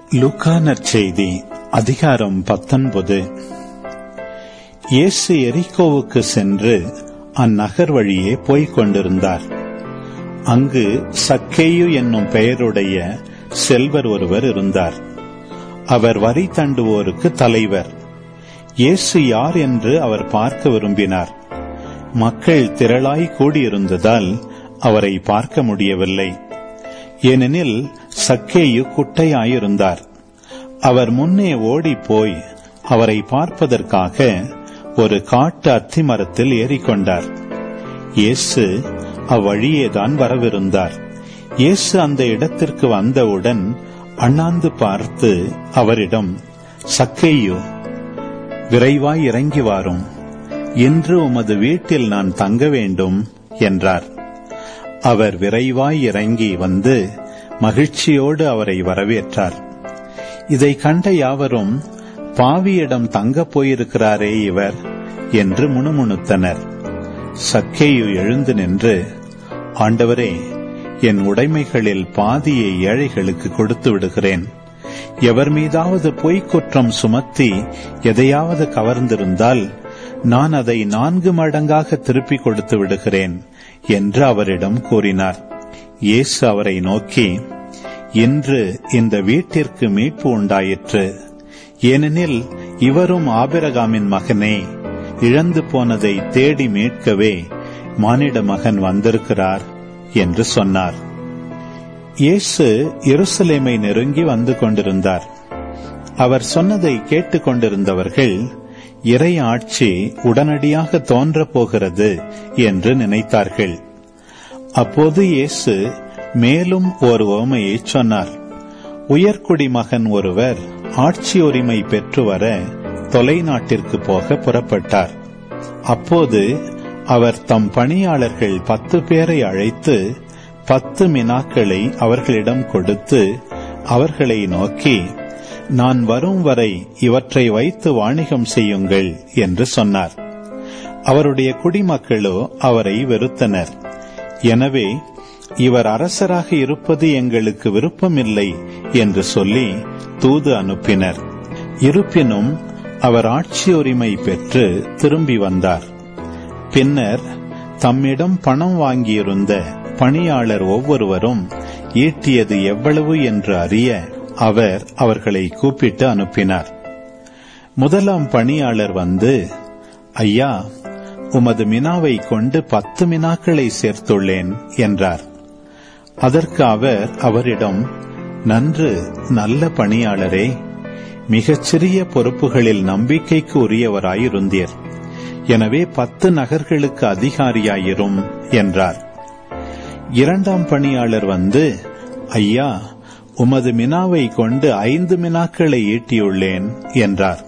லூக்கா நற்செய்தி அதிகாரம் பத்தொன்பது இயேசு எரிகோவுக்கு சென்று அந்நகர் வழியே போய்க் கொண்டிருந்தார் அங்கு சக்கேயு என்னும் பெயருடைய செல்வர் ஒருவர் இருந்தார் அவர் வரி தண்டுவோருக்கு தலைவர் இயேசு யார் என்று அவர் பார்க்க விரும்பினார் மக்கள் திரளாய் கூடியிருந்ததால் அவரை பார்க்க முடியவில்லை ஏனெனில் சக்கேயு குட்டையாயிருந்தார் அவர் முன்னே ஓடிப்போய் அவரை பார்ப்பதற்காக ஒரு காட்டு அத்தி மரத்தில் ஏறிக்கொண்டார் இயேசு அவ்வழியேதான் வரவிருந்தார் இயேசு அந்த இடத்திற்கு வந்தவுடன் அண்ணாந்து பார்த்து அவரிடம் சக்கேயு விரைவாய் இறங்கி வாரும் இன்று உமது வீட்டில் நான் தங்க வேண்டும் என்றார் அவர் விரைவாய் இறங்கி வந்து மகிழ்ச்சியோடு அவரை வரவேற்றார் இதை கண்ட யாவரும் பாவியிடம் தங்கப் போயிருக்கிறாரே இவர் என்று முணுமுணுத்தனர் சக்கேயு எழுந்து நின்று ஆண்டவரே என் உடைமைகளில் பாதியை ஏழைகளுக்கு கொடுத்து விடுகிறேன் எவர் மீதாவது பொய்க் குற்றம் சுமத்தி எதையாவது கவர்ந்திருந்தால் நான் அதை நான்கு மடங்காக திருப்பிக் கொடுத்து விடுகிறேன் என்று அவரிடம் கூறினார் இயேசு அவரை நோக்கி இன்று இந்த வீட்டிற்கு மீட்பு உண்டாயிற்று ஏனெனில் இவரும் ஆபிரகாமின் மகனே இழந்து போனதை தேடி மீட்கவே மானிட மகன் வந்திருக்கிறார் என்று சொன்னார் இயேசு எருசலேமை நெருங்கி வந்து கொண்டிருந்தார் அவர் சொன்னதை கேட்டுக் கொண்டிருந்தவர்கள் இறை ஆட்சி உடனடியாக தோன்றப் போகிறது என்று நினைத்தார்கள் அப்போது இயேசு மேலும் ஒரு ஓமையை சொன்னார் உயர்குடி மகன் ஒருவர் ஆட்சி உரிமை பெற்று வர தொலைநாட்டிற்கு போக புறப்பட்டார் அப்போது அவர் தம் பணியாளர்கள் பத்து பேரை அழைத்து பத்து மினாக்களை அவர்களிடம் கொடுத்து அவர்களை நோக்கி நான் வரும் வரை இவற்றை வைத்து வாணிகம் செய்யுங்கள் என்று சொன்னார் அவருடைய குடிமக்களோ அவரை வெறுத்தனர் எனவே இவர் அரசராக இருப்பது எங்களுக்கு விருப்பமில்லை என்று சொல்லி தூது அனுப்பினர் இருப்பினும் அவர் ஆட்சி உரிமை பெற்று திரும்பி வந்தார் பின்னர் தம்மிடம் பணம் வாங்கியிருந்த பணியாளர் ஒவ்வொருவரும் ஈட்டியது எவ்வளவு என்று அறிய அவர் அவர்களை கூப்பிட்டு அனுப்பினார் முதலாம் பணியாளர் வந்து ஐயா உமது மினாவை கொண்டு பத்து மினாக்களை சேர்த்துள்ளேன் என்றார் அதற்கு அவர் அவரிடம் நன்று நல்ல பணியாளரே மிகச்சிறிய பொறுப்புகளில் நம்பிக்கைக்கு உரியவராயிருந்தீர் எனவே பத்து நகர்களுக்கு அதிகாரியாயிரும் என்றார் இரண்டாம் பணியாளர் வந்து ஐயா உமது மினாவை கொண்டு ஐந்து மினாக்களை ஈட்டியுள்ளேன் என்றார்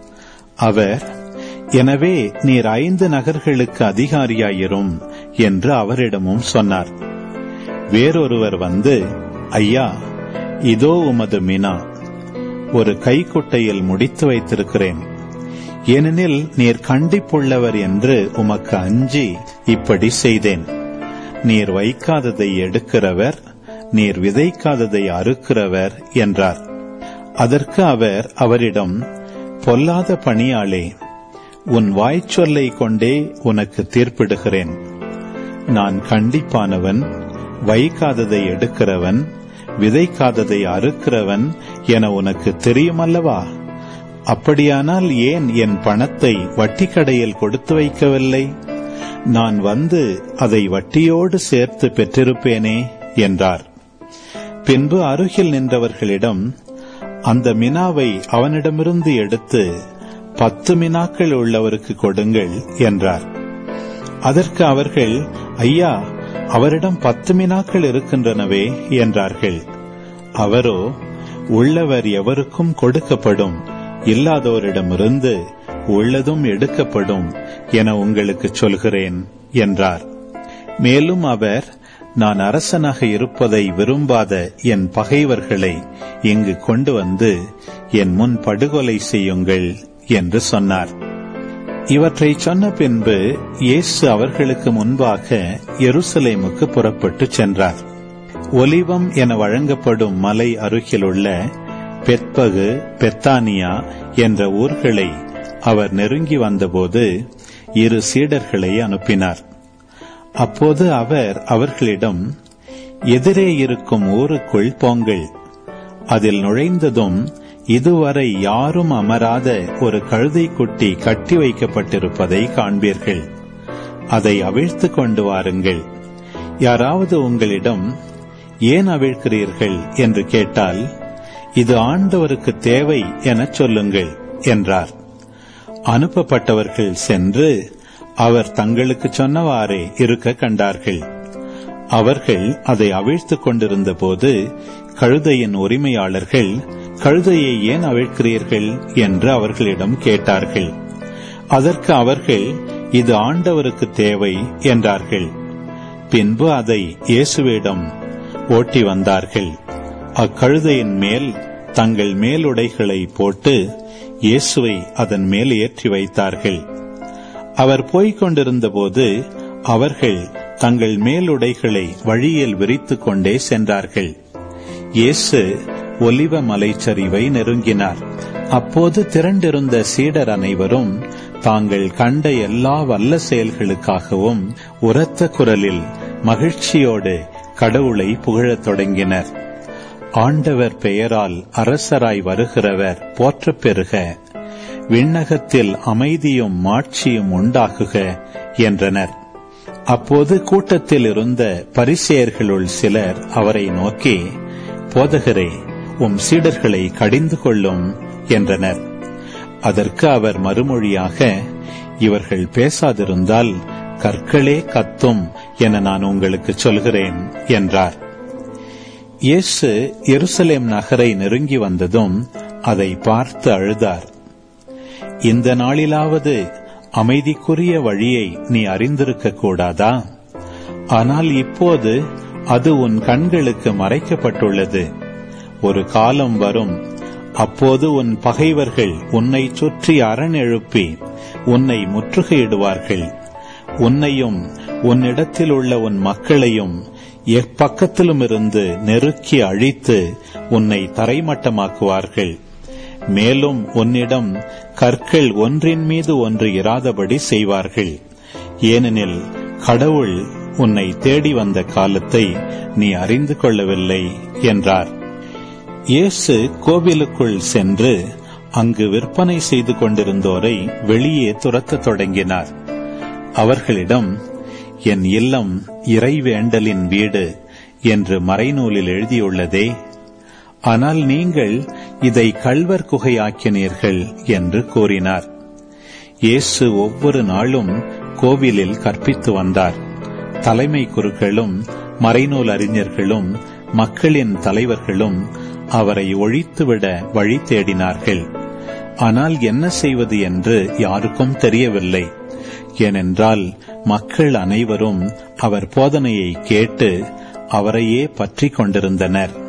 அவர் எனவே நீர் ஐந்து நகர்களுக்கு அதிகாரியாயிரும் என்று அவரிடமும் சொன்னார் வேறொருவர் வந்து ஐயா இதோ உமது மினா ஒரு கைக்குட்டையில் முடித்து வைத்திருக்கிறேன் ஏனெனில் நீர் கண்டிப்புள்ளவர் என்று உமக்கு அஞ்சி இப்படி செய்தேன் நீர் வைக்காததை எடுக்கிறவர் நீர் விதைக்காததை அறுக்கிறவர் என்றார் அதற்கு அவர் அவரிடம் பொல்லாத பணியாளே உன் வாய்ச்சொல்லை கொண்டே உனக்கு தீர்ப்பிடுகிறேன் நான் கண்டிப்பானவன் வைக்காததை எடுக்கிறவன் விதைக்காததை அறுக்கிறவன் என உனக்கு தெரியுமல்லவா அப்படியானால் ஏன் என் பணத்தை வட்டி கடையில் கொடுத்து வைக்கவில்லை நான் வந்து அதை வட்டியோடு சேர்த்து பெற்றிருப்பேனே என்றார் பின்பு அருகில் நின்றவர்களிடம் அந்த மினாவை அவனிடமிருந்து எடுத்து பத்து மினாக்கள் உள்ளவருக்கு கொடுங்கள் என்றார் அதற்கு அவர்கள் ஐயா அவரிடம் பத்து மினாக்கள் இருக்கின்றனவே என்றார்கள் அவரோ உள்ளவர் எவருக்கும் கொடுக்கப்படும் இல்லாதோரிடமிருந்து உள்ளதும் எடுக்கப்படும் என உங்களுக்கு சொல்கிறேன் என்றார் மேலும் அவர் நான் அரசனாக இருப்பதை விரும்பாத என் பகைவர்களை இங்கு கொண்டு வந்து என் முன் படுகொலை செய்யுங்கள் என்று சொன்னார் இவற்றை சொன்ன பின்பு இயேசு அவர்களுக்கு முன்பாக எருசலேமுக்கு புறப்பட்டு சென்றார் ஒலிவம் என வழங்கப்படும் மலை அருகிலுள்ள பெத்பகு பெத்தானியா என்ற ஊர்களை அவர் நெருங்கி வந்தபோது இரு சீடர்களை அனுப்பினார் அப்போது அவர் அவர்களிடம் எதிரே இருக்கும் ஊருக்குள் போங்கள் அதில் நுழைந்ததும் இதுவரை யாரும் அமராத ஒரு கழுதை குட்டி கட்டி வைக்கப்பட்டிருப்பதை காண்பீர்கள் அதை அவிழ்த்து கொண்டு வாருங்கள் யாராவது உங்களிடம் ஏன் அவிழ்க்கிறீர்கள் என்று கேட்டால் இது ஆண்டவருக்கு தேவை எனச் சொல்லுங்கள் என்றார் அனுப்பப்பட்டவர்கள் சென்று அவர் தங்களுக்கு சொன்னவாறே இருக்க கண்டார்கள் அவர்கள் அதை அவிழ்த்துக் கொண்டிருந்த போது கழுதையின் உரிமையாளர்கள் கழுதையை ஏன் அவிழ்க்கிறீர்கள் என்று அவர்களிடம் கேட்டார்கள் அதற்கு அவர்கள் இது ஆண்டவருக்கு தேவை என்றார்கள் பின்பு அதை இயேசுவிடம் ஓட்டி வந்தார்கள் அக்கழுதையின் மேல் தங்கள் மேலுடைகளை போட்டு இயேசுவை அதன் மேல் ஏற்றி வைத்தார்கள் அவர் போய்க் கொண்டிருந்தபோது அவர்கள் தங்கள் மேலுடைகளை வழியில் விரித்துக் கொண்டே சென்றார்கள் இயேசு ஒலிவ மலைச்சரிவை நெருங்கினார் அப்போது திரண்டிருந்த சீடர் அனைவரும் தாங்கள் கண்ட எல்லா வல்ல செயல்களுக்காகவும் உரத்த குரலில் மகிழ்ச்சியோடு கடவுளை புகழத் தொடங்கினர் ஆண்டவர் பெயரால் அரசராய் வருகிறவர் போற்றப் பெறுக விண்ணகத்தில் அமைதியும் மாட்சியும் உண்டாகுக என்றனர் அப்போது கூட்டத்தில் இருந்த பரிசேயர்களுள் சிலர் அவரை நோக்கி போதகரே உம் சீடர்களை கடிந்து கொள்ளும் என்றனர் அதற்கு அவர் மறுமொழியாக இவர்கள் பேசாதிருந்தால் கற்களே கத்தும் என நான் உங்களுக்கு சொல்கிறேன் என்றார் இயேசு எருசலேம் நகரை நெருங்கி வந்ததும் அதை பார்த்து அழுதார் இந்த நாளிலாவது அமைதிக்குரிய வழியை நீ அறிந்திருக்க கூடாதா ஆனால் இப்போது அது உன் கண்களுக்கு மறைக்கப்பட்டுள்ளது ஒரு காலம் வரும் அப்போது உன் பகைவர்கள் உன்னை சுற்றி அரண் எழுப்பி உன்னை முற்றுகையிடுவார்கள் உன்னையும் உன்னிடத்தில் உள்ள உன் மக்களையும் எப்பக்கத்திலும் இருந்து நெருக்கி அழித்து உன்னை தரைமட்டமாக்குவார்கள் மேலும் உன்னிடம் கற்கள் ஒன்றின் மீது ஒன்று இராதபடி செய்வார்கள் ஏனெனில் கடவுள் உன்னை தேடி வந்த காலத்தை நீ அறிந்து கொள்ளவில்லை என்றார் இயேசு கோவிலுக்குள் சென்று அங்கு விற்பனை செய்து கொண்டிருந்தோரை வெளியே துரத்தத் தொடங்கினார் அவர்களிடம் என் இல்லம் இறைவேண்டலின் வீடு என்று மறைநூலில் எழுதியுள்ளதே ஆனால் நீங்கள் இதை கல்வர் குகையாக்கினீர்கள் என்று கூறினார் இயேசு ஒவ்வொரு நாளும் கோவிலில் கற்பித்து வந்தார் தலைமை குருக்களும் மறைநூல் அறிஞர்களும் மக்களின் தலைவர்களும் அவரை ஒழித்துவிட வழி தேடினார்கள் ஆனால் என்ன செய்வது என்று யாருக்கும் தெரியவில்லை ஏனென்றால் மக்கள் அனைவரும் அவர் போதனையை கேட்டு அவரையே பற்றிக் கொண்டிருந்தனர்